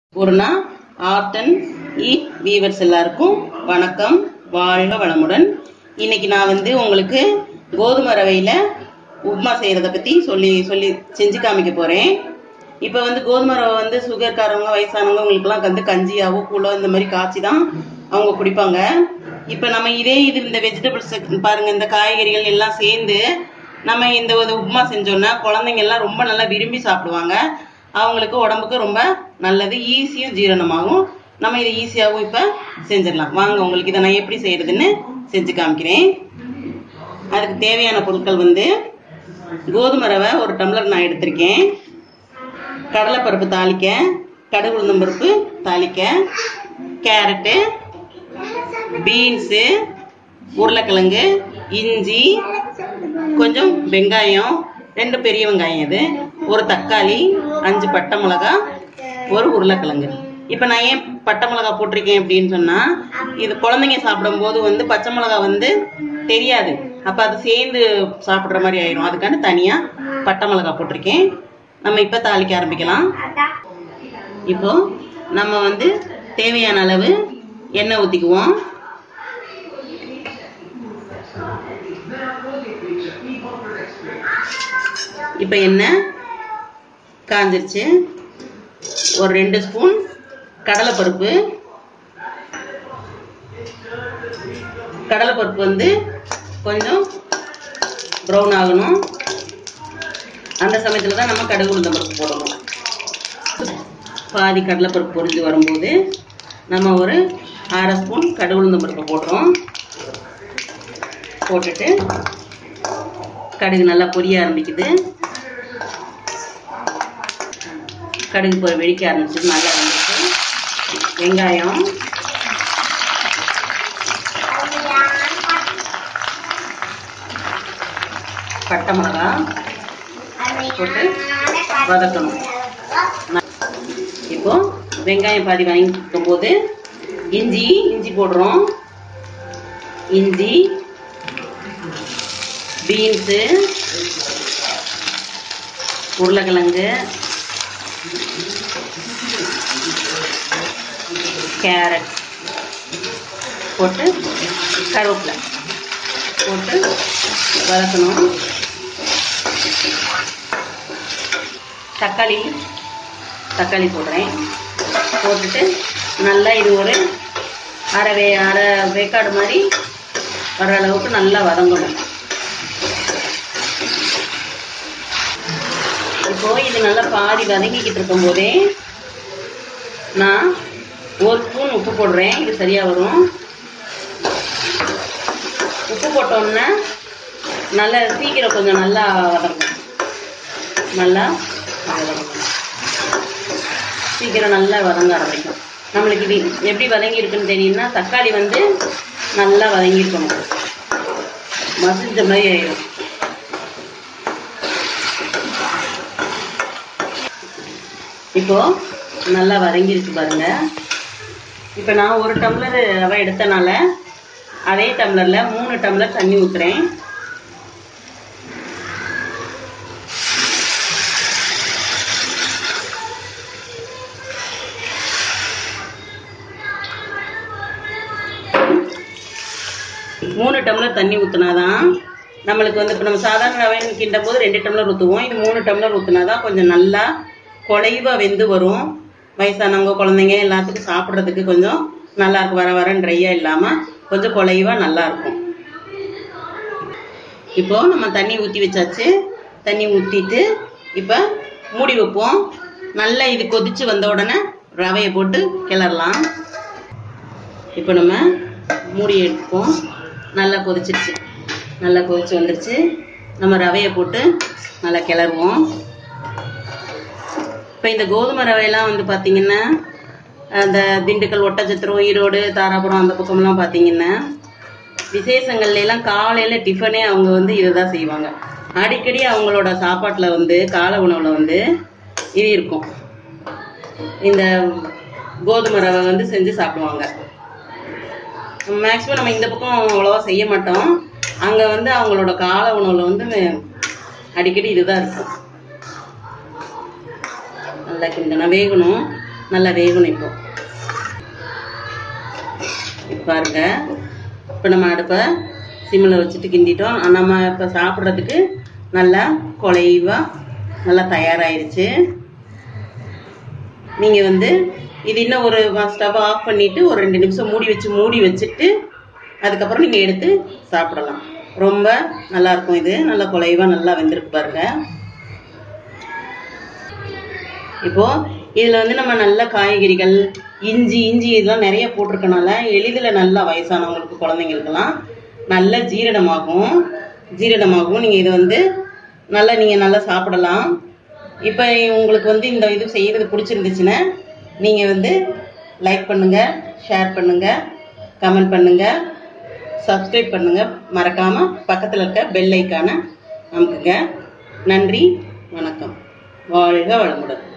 Poorna art and eat viewers எல்லாருக்கும் வணக்கம் வாழ்க வளமுடன் இன்னைக்கு நான் வந்து உங்களுக்கு கோதுமை ரவையில உப்புமா செய்யறத பத்தி சொல்லி சொல்லி செஞ்சு காமிக்க போறேன் இப்போ வந்து கோதுமை ரவை வந்து சுகர்காரவங்க வயசானவங்க உங்களுக்குலாம் வந்து கஞ்சியாவோ கூழோ இந்த மாதிரி காய்ச்சி தான் அவங்க குடிப்பாங்க இப்போ நம்ம இதே இது இந்த வெஜிடபிள்ஸ் பாருங்க இந்த காய்கறிகள் எல்லாம் சேர்ந்து நம்ம இந்த ஒரு உப்புமா செஞ்சோம்னா குழந்தைங்க எல்லாம் ரொம்ப நல்லா விரும்பி சாப்பிடுவாங்க அவங்களுக்கு உடம்புக்கு ரொம்ப நல்லது ஈஸியும் ஜீரணமாகும் நம்ம இதை ஈஸியாகவும் இப்போ செஞ்சிடலாம் வாங்க உங்களுக்கு இதை நான் எப்படி செய்யறதுன்னு செஞ்சு காமிக்கிறேன் அதுக்கு தேவையான பொருட்கள் வந்து கோதுமை ரவை ஒரு டம்ளர் நான் எடுத்திருக்கேன் கடலைப்பருப்பு தாளிக்க கடுகு உளுந்தம் பருப்பு தாளிக்க கேரட்டு பீன்ஸு உருளைக்கிழங்கு இஞ்சி கொஞ்சம் வெங்காயம் ரெண்டு பெரிய வெங்காயம் இது ஒரு தக்காளி அஞ்சு பட்டை மிளகா ஒரு உருளைக்கிழங்கு இப்போ நான் ஏன் பட்டை மிளகா போட்டிருக்கேன் அப்படின்னு சொன்னா இது குழந்தைங்க சாப்பிடும்போது வந்து பச்சை மிளகா வந்து தெரியாது அப்ப அது சேர்ந்து சாப்பிடுற மாதிரி ஆயிரும் அதுக்கான தனியா பட்டை மிளகா போட்டிருக்கேன் நம்ம இப்ப தாளிக்க ஆரம்பிக்கலாம் இப்போ நம்ம வந்து தேவையான அளவு எண்ணெய் ஊத்திக்குவோம் இப்போ எண்ணெய் காஞ்சிருச்சு ஒரு ரெண்டு ஸ்பூன் கடலைப்பருப்பு கடலைப்பருப்பு வந்து கொஞ்சம் ப்ரௌன் ஆகணும் அந்த சமயத்தில் தான் நம்ம கடுகு உளுந்தம் பருப்பு போடணும் பாதி கடலைப்பருப்பு பொரிஞ்சு வரும்போது நம்ம ஒரு அரை ஸ்பூன் கடுகு உளுந்தம் பருப்பு போடுறோம் போட்டுட்டு கடுகு நல்லா பொரிய ஆரம்பிக்குது கடுகு பொ வெடிக்க ஆரம்பிச்சது நல்லா வந்துச்சு வெங்காயம் பட்டை மிளகா போட்டு வதக்கணும் இப்போ வெங்காயம் பாதி வாங்கிக்கும் போது இஞ்சி இஞ்சி போடுறோம் இஞ்சி பீன்ஸு உருளைக்கிழங்கு கேரட் போட்டு கருவேப்பிலை போட்டு வதக்கணும் தக்காளி தக்காளி போடுறேன் போட்டுட்டு நல்லா இது ஒரு அரை வே அரை வேக்காடு மாதிரி வர அளவுக்கு நல்லா வதங்கணும் இப்போ இது நல்லா பாதி வதங்கிக்கிட்டு இருக்கும் போதே நான் ஒரு ஸ்பூன் உப்பு போடுறேன் இது சரியா வரும் உப்பு போட்டோன்னே நல்லா சீக்கிரம் கொஞ்சம் நல்லா வதங்கும் நல்லா வதங்கணும் சீக்கிரம் நல்லா வதங்க ஆரம்பிக்கும் நம்மளுக்கு இது எப்படி வதங்கி இருக்குன்னு தெரியும்னா தக்காளி வந்து நல்லா வதங்கி இருக்கணும் மசிஞ்ச மாதிரி ஆயிடும் இப்போ நல்லா வதங்கிருச்சு பாருங்க இப்போ நான் ஒரு டம்ளர் ரவை எடுத்தனால அதே டம்ளர்ல மூணு டம்ளர் தண்ணி ஊத்துறேன் மூணு டம்ளர் தண்ணி ஊத்துனாதான் நம்மளுக்கு வந்து இப்போ நம்ம சாதாரண ரவைன்னு கிண்டும் போது ரெண்டு டம்ளர் ஊற்றுவோம் இது மூணு டம்ளர் ஊற்றுனாதான் கொஞ்சம் நல்லா குழைவா வெந்து வரும் வயசானவங்க குழந்தைங்க எல்லாத்துக்கும் சாப்பிட்றதுக்கு கொஞ்சம் நல்லா இருக்கும் வர வர ட்ரையா இல்லாம கொஞ்சம் குழைவா நல்லா இருக்கும் இப்போ நம்ம தண்ணி ஊற்றி வச்சாச்சு தண்ணி ஊற்றிட்டு இப்போ மூடி வைப்போம் நல்லா இது கொதிச்சு வந்த உடனே ரவையை போட்டு கிளறலாம் இப்போ நம்ம மூடி எடுப்போம் நல்லா கொதிச்சிருச்சு நல்லா கொதிச்சு வந்துருச்சு நம்ம ரவையை போட்டு நல்லா கிளறுவோம் இப்போ இந்த கோதுமை ரவையெல்லாம் வந்து பார்த்தீங்கன்னா அந்த திண்டுக்கல் ஒட்டச்சத்திரம் ஈரோடு தாராபுரம் அந்த பக்கம்லாம் பார்த்தீங்கன்னா விசேஷங்கள்ல எல்லாம் காலையில டிஃபனே அவங்க வந்து இதை தான் செய்வாங்க அடிக்கடி அவங்களோட சாப்பாட்டில் வந்து காலை உணவில் வந்து இது இருக்கும் இந்த கோதுமை ரவை வந்து செஞ்சு சாப்பிடுவாங்க மேக்ஸிமம் நம்ம இந்த பக்கம் அவ்வளோவா செய்ய மாட்டோம் அங்கே வந்து அவங்களோட கால உணவில் வந்து அடிக்கடி இதுதான் இருக்கும் நல்லா கிண்டனா வேகணும் நல்லா வேகணும் இப்போ இப்ப பாருங்க இப்போ நம்ம அடுப்பை சிம்மில் வச்சுட்டு கிண்டிட்டோம் நம்ம இப்போ சாப்பிட்றதுக்கு நல்லா குலைவா நல்லா தயாராயிருச்சு நீங்கள் வந்து இது இன்னும் ஒரு ஸ்டவ் ஆஃப் பண்ணிட்டு ஒரு ரெண்டு நிமிஷம் மூடி வச்சு மூடி வச்சுட்டு அதுக்கப்புறம் நீங்கள் எடுத்து சாப்பிடலாம் ரொம்ப நல்லா இருக்கும் இது நல்லா குலைவா நல்லா வெந்திருக்கு பாருங்க இப்போ இதுல வந்து நம்ம நல்ல காய்கறிகள் இஞ்சி இஞ்சி இதெல்லாம் நிறைய போட்டிருக்கனால எளிதில் நல்லா வயசானவங்களுக்கு குழந்தைங்களுக்கெல்லாம் நல்ல ஜீரணமாகும் ஜீரணமாகும் நீங்க இதை வந்து நல்லா நீங்க நல்லா சாப்பிடலாம் இப்போ உங்களுக்கு வந்து இந்த இது செய்யறது பிடிச்சிருந்துச்சுன்னா நீங்க வந்து லைக் பண்ணுங்க ஷேர் பண்ணுங்க கமெண்ட் பண்ணுங்க சப்ஸ்கிரைப் பண்ணுங்க மறக்காம பக்கத்துல இருக்க பெல் ஐக்கான அமுக்குங்க நன்றி வணக்கம் வாழ்க வளமுடன்